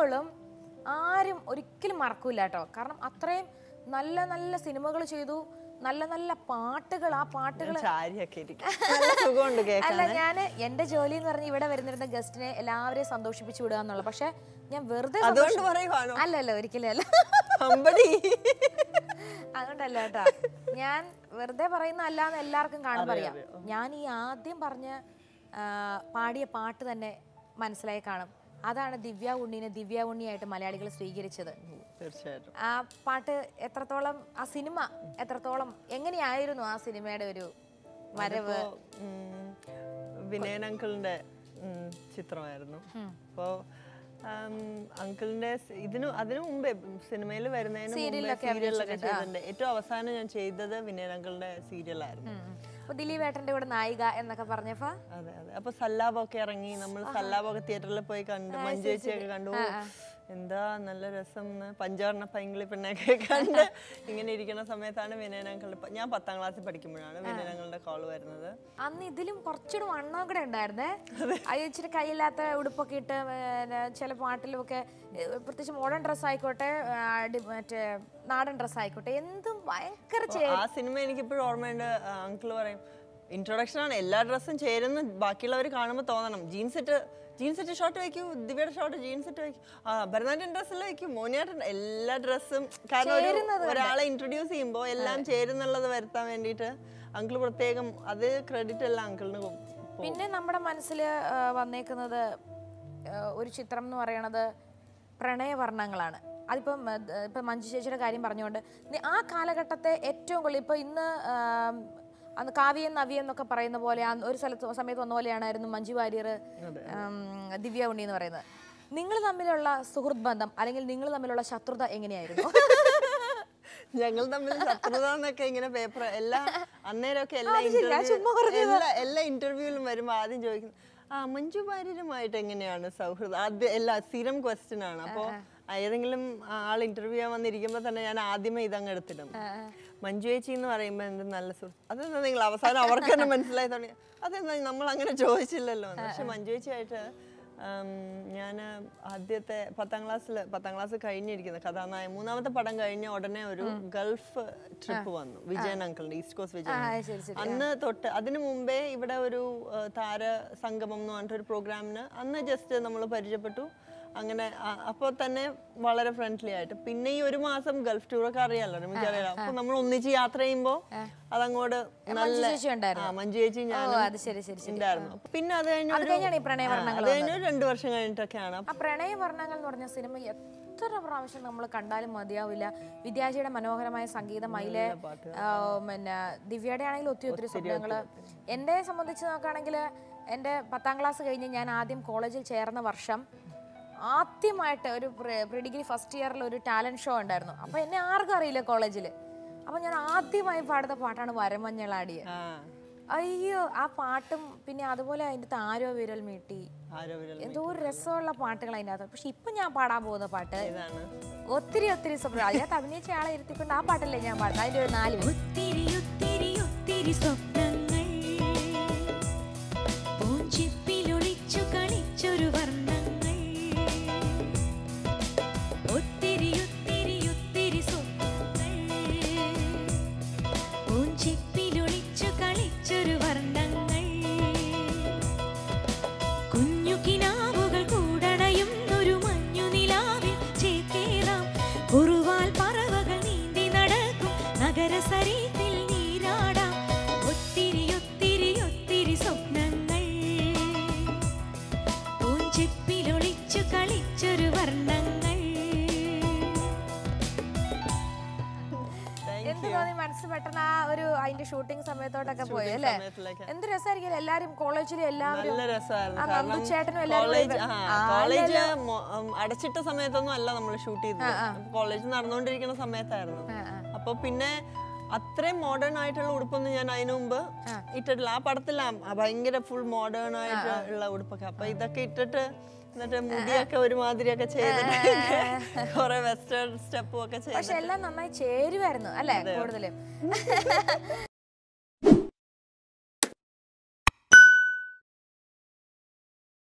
സിനിമകളും ആരും ഒരിക്കലും മറക്കൂല കേട്ടോ കാരണം അത്രയും നല്ല നല്ല സിനിമകൾ ചെയ്തു നല്ല നല്ല പാട്ടുകൾ ആ പാട്ടുകൾ ചാരിയൊക്കെ ഇരിക്കും നല്ല സുഖമുണ്ട് കേൾക്കാൻ അല്ല ഞാൻ എന്റെ ജോലി എന്ന് പറഞ്ഞ് ഇവിടെ വരുന്നിരുന്ന ഗസ്റ്റിനെ എല്ലാവരെയും സന്തോഷിപ്പിച്ചു വിടുക എന്നുള്ളത് പക്ഷെ ഞാൻ വെറുതെ അതുകൊണ്ട് സന്തോഷി- പറയുവാണോ അല്ലല്ല ഒരിക്കലും അല്ല അമ്പടി അതുകൊണ്ടല്ല കേട്ടോ ഞാൻ വെറുതെ പറയുന്ന അല്ലാന്ന് എല്ലാവർക്കും കാണുമ്പോൾ അറിയാം ഞാൻ ഈ ആദ്യം പറഞ്ഞ ആ, പാടിയ പാട്ട് തന്നെ മനസ്സിലായി കാണും അതാണ് ദിവ്യ ഉണ്ണീനെ ദിവ്യ ഉണ്ണിയായിട്ട് മലയാളികൾ സ്വീകരിച്ചത് തീർച്ചയായിട്ടും ആ പാട്ട് എത്രത്തോളം ആ സിനിമ എത്രത്തോളം എങ്ങനെയായിരുന്നു ആ സിനിമയുടെ ഒരു വരവ് ഉം, വിനയൻ അങ്കിളിന്റെ ഉം, ചിത്രമായിരുന്നു അപ്പോ അങ്കിളിന്റെ സ് ഇതിനു അതിനു മുമ്പേ സിനിമയിൽ വരുന്നതിന് മുമ്പേ സീരിയലിലൊക്കെ സീരിയലിലൊക്കെ ചെയ്തിട്ടുണ്ട് ഏറ്റവും അവസാനം ഞാൻ ചെയ്തത് വിനയൻ അങ്കിളിന്റെ സീരിയലായിരുന്നു ഉം. അപ്പൊ ദിലീപ് ഏട്ടന്റെ കൂടെ നായിക എന്നൊക്കെ പറഞ്ഞപ്പോ അതെ അതെ അപ്പൊ സല്ലാബൊക്കെ ഇറങ്ങി നമ്മൾ സല്ലാബൊക്കെ തിയേറ്ററിൽ പോയി കണ്ടു മഞ്ജു ചേച്ചിയൊക്കെ കണ്ടു ഓ, എന്താ നല്ല രസം എന്ന് പഞ്ചവർണ്ണ പൈങ്കിളി പെണ്ണൊക്കെ കണ്ട് ഇങ്ങനെ ഇരിക്കുന്ന സമയത്താണ് വിനയനങ്ങളുടെ ഞാൻ പത്താം ക്ലാസ്സിൽ പഠിക്കുമ്പോഴാണ് വിനയനങ്ങളുടെ കോൾ വരുന്നത് അന്ന് ഇതിലും കുറച്ചുകൂടി വണ്ണം കൂടെ ഉണ്ടായിരുന്നേ അത് ഇച്ചിരി കയ്യില്ലാത്ത ഉടുപ്പൊക്കെ ഇട്ട് പിന്നെ ചില പാട്ടിലുമൊക്കെ ഏഹ് പ്രത്യേകിച്ച് മോഡേൺ ഡ്രസ് ആയിക്കോട്ടെ ആ, അടി- മറ്റേ നാടൻ ഡ്രസ് ആയിക്കോട്ടെ എന്തും ഭയങ്കര ചേ ആ സിനിമ എനിക്ക് ഇപ്പോഴും ഓർമ്മയുണ്ട് അങ്കിൾ പറയും ഇൻട്രൊഡക്ഷൻ ആണ് എല്ലാ ഡ്രസ്സും ചേരുന്ന ബാക്കിയുള്ളവർ കാണുമ്പോൾ തോന്നണം ജീൻസ് ഇട്ട് ജീൻസ് ഇട്ട് ഷോർട്ട് വയ്ക്കൂ ദിവ്യയുടെ ഷോർട്ട് ജീൻസ് ഇട്ട് വയ്ക്കൂ ആ ഭരതനാട്യൻ ഡ്രസ്സിൽ വയ്ക്കൂ മോനിയാട്ടൻ എല്ലാ ഡ്രസ്സും കാരണം ഒരു ഒരാളെ ഇൻട്രൊഡ്യൂസ് ചെയ്യുമ്പോൾ എല്ലാം ചേരുന്നുള്ളത് വരുത്താൻ വേണ്ടിയിട്ട് അങ്കിൾ പ്രത്യേകം അത് ക്രെഡിറ്റ് എല്ലാം അങ്കിളിന് പിന്നെ നമ്മുടെ മനസ്സിൽ വന്നേക്കുന്നത് ആ, ഒരു ചിത്രം എന്ന് പറയണത് പ്രണയവർണ്ണങ്ങളാണ് അതിപ്പം ആ, ദ- ഇപ്പം മഞ്ജു ചേച്ചിയുടെ കാര്യം പറഞ്ഞുകൊണ്ട് നി- ആ കാലഘട്ടത്തെ ഏറ്റവും കൂടുതൽ ഇപ്പം ഇന്ന് ആം, അന്ന് കാവ്യം നവ്യം എന്നൊക്കെ പറയുന്ന പോലെ ആ ഒരു സ്ഥലത്ത് സമയത്ത് വന്ന പോലെയാണായിരുന്നു മഞ്ജു വാര്യർ ആം, ദിവ്യ ഉണ്ണി എന്ന് പറയുന്നത് നിങ്ങൾ തമ്മിലുള്ള സുഹൃത്ത് ബന്ധം അല്ലെങ്കിൽ നിങ്ങൾ തമ്മിലുള്ള ശത്രുത എങ്ങനെയായിരുന്നു ഞങ്ങൾ തമ്മിൽ ശത്രുത എന്നൊക്കെ ഇങ്ങനെ പേപ്പർ എല്ലാ അന്നേരമൊക്കെ എല്ലാ അത് ശരി, ഞാൻ ചുമ്മാ ഇന്റർവ്യൂ എല്ലാ എല്ലാ ഇന്റർവ്യൂവിലും വരുമ്പോൾ ആദ്യം ചോദിക്കുന്നു ആ മഞ്ജു വാര്യരുമായിട്ട് എങ്ങനെയാണ് സൗഹൃദം ആദ്യം എല്ലാ സ്ഥിരം ക്വസ്റ്റ്യൻ ആണ് അപ്പോൾ ഏതെങ്കിലും ആൾ ഇന്റർവ്യൂ ചെയ്യാൻ വന്നിരിക്കുമ്പോൾ തന്നെ ഞാൻ ആദ്യമേ ഇതങ്ങ് എടുത്തിടും മഞ്ജു ചേച്ചി എന്ന് പറയുമ്പോൾ എന്ത് നല്ല സുഹൃത്ത് അതെന്താ നിങ്ങൾ അവസാനം അവർക്ക് തന്നെ മനസ്സിലായി തുടങ്ങി അതെന്താ നമ്മൾ അങ്ങനെ ചോദിച്ചില്ലല്ലോ എന്ന്. പക്ഷെ മഞ്ജു ചേച്ചിയായിട്ട് ഞാൻ ആദ്യത്തെ പത്താം ക്ലാസ്സിൽ പത്താം ക്ലാസ് കഴിഞ്ഞിരിക്കുന്ന കഥാനായ മൂന്നാമത്തെ പടം കഴിഞ്ഞ ഉടനെ ഒരു ഗൾഫ് ട്രിപ്പ് വന്നു വിജയൻ അങ്കിളിന്റെ ഈസ്റ്റ് കോസ്റ്റ് വിജയൻ ആ, uncle. ശരി ശരി അന്ന് തൊട്ട് അതിനു മുമ്പേ ഇവിടെ ഒരു ആ, താര സംഗമം എന്ന് പറഞ്ഞിട്ട് ഒരു പ്രോഗ്രാമിന് അന്ന് ജസ്റ്റ് നമ്മൾ പരിചയപ്പെട്ടു അങ്ങനെ അപ്പോൾ തന്നെ വളരെ ഫ്രണ്ട്ലി ആയിട്ട് പിന്നെ ഈ ഒരു മാസം ഗൾഫ് ടൂറൊക്കെ അറിയാലോ നമുക്കറിയാലോ അപ്പൊ നമ്മൾ ഒന്നിച്ച് യാത്ര ചെയ്യുമ്പോൾ അതങ്ങോട്ട് നല്ല ചേച്ചി ഉണ്ടായിരുന്നു ആ മഞ്ജു ചേച്ചി ഞാൻ ഓ അത് ശരി ശരി ശരി ഉണ്ടായിരുന്നു അപ്പൊ പിന്നെ അത് കഴിഞ്ഞ് അത് ഒരു- കഴിഞ്ഞാണ് ഈ ആ, പ്രണയവർണ്ണങ്ങൾ അത് കഴിഞ്ഞ് ഒരു രണ്ടു വർഷം കഴിഞ്ഞിട്ടൊക്കെയാണ് ആ പ്രണയവർണ്ണങ്ങൾ എന്ന് പറഞ്ഞ സിനിമ എത്ര പ്രാവശ്യം നമ്മൾ കണ്ടാലും മതിയാവില്ല വിദ്യാജിയുടെ മനോഹരമായ സംഗീതം അതിലെ ആ, പിന്നെ ദിവ്യയുടെ ആണെങ്കിൽ ഒത്തിരി ഒത്തിരി സ്വപ്നങ്ങൾ എന്നെ സംബന്ധിച്ച് നോക്കുകയാണെങ്കിൽ എൻ്റെ പത്താം ക്ലാസ് കഴിഞ്ഞ് ഞാൻ ആദ്യം കോളേജിൽ ചേർന്ന വർഷം ആദ്യമായിട്ട് ഒരു പ്രീ ഡിഗ്രി ഫസ്റ്റ് ഇയറിൽ ഒരു ടാലൻറ്റ് ഷോ ഉണ്ടായിരുന്നു അപ്പോൾ എന്നെ ആർക്കും അറിയില്ല കോളേജിൽ അപ്പോൾ ഞാൻ ആദ്യമായി പാടുന്ന പാട്ടാണ് വരമഞ്ഞളാടിയ ആ അയ്യോ ആ പാട്ടും പിന്നെ അതുപോലെ അതിൻ്റെ താരോ വിരൽ മീട്ടി ആരോ വിരൽ എന്തോ ഒരു രസമുള്ള പാട്ടുകൾ അതിൻ്റെ അകത്ത് പക്ഷെ ഇപ്പൊ ഞാൻ പാടാൻ പോകുന്ന പാട്ട് ഇതാണ് ഒത്തിരി ഒത്തിരി സ്വപ്നം അതിനകത്ത് അഭിനയിച്ച ആളെ ഇരുത്തിക്കൊണ്ട് ആ പാട്ടല്ലേ ഞാൻ പാടുന്നത് അതിന്റെ ഒരു നാല് വരി. ഒത്തിരി ഒത്തിരി ഒത്തിരി സ്വപ്നങ്ങൾ പൂഞ്ചിപ്പിലൊളിച്ചു കളിച്ചൊരു വർണ്ണങ്ങൾ ഒത്തിരി ഒത്തിരി ഒത്തിരി സ്വപ്നങ്ങൾ പൂഞ്ചിപ്പിലൊളിച്ചു കളിച്ചൊരു വർണ്ണങ്ങൾ കുഞ്ഞു കിനാവുകൾ കൂടണയുന്നൊരു മഞ്ഞു നിലാവിൽ ചേക്കേറാം കുറുവാൽ പറവകൾ നീന്തി നടക്കും നഗരസരീത്തിൽ നീരാടാം ഒത്തിരി ഒത്തിരി ഒത്തിരി സ്വപ്നങ്ങൾ പൂഞ്ചിപ്പിലൊളിച്ചു കളിച്ചൊരു വർണ്ണങ്ങൾ എന്ത് തോന്നി മനസ്സ് പെട്ടെന്ന് ആ ഒരു അതിന്റെ ഷൂട്ടിംഗ് സമയത്തോട്ടൊക്കെ പോയി അല്ലേ സമയത്തിലൊക്കെ. എന്ത് രസമായിരിക്കും എല്ലാരും കോളേജിലെ എല്ലാവരും നല്ല രസമായിരുന്നു ആ കാരണം നന്ദുച്ചേട്ടനും എല്ലാവരും കൂടി കോളേജ് വ- ആ, ആ, കോളേജ് മൊ- ഉം, അടച്ചിട്ട സമയത്തൊന്നും അല്ല നമ്മൾ ഷൂട്ട് ചെയ്തത് കോളേജ് നടന്നുകൊണ്ടിരിക്കുന്ന സമയത്തായിരുന്നു അപ്പൊ പിന്നെ അത്രയും മോഡേൺ ആയിട്ടുള്ള ഉടുപ്പൊന്നും ഞാൻ അതിനു മുമ്പ് ഇട്ടിട്ടില്ല ആ പടത്തിൽ ഭയങ്കര ഫുൾ മോഡേൺ ആയിട്ടുള്ള ഉടുപ്പൊക്കെ അപ്പൊ ഇതൊക്കെ ഇട്ടിട്ട് എന്നിട്ട് മുടിയൊക്കെ ഒരുമാതിരിയൊക്കെ ചെയ്തിട്ട് കുറെ വെസ്റ്റേൺ സ്റ്റെപ്പും ഒക്കെ ചെയ്ത് പക്ഷെ എല്ലാം നന്നായി ചേരുമായിരുന്നു അല്ലേ കൂടുതലും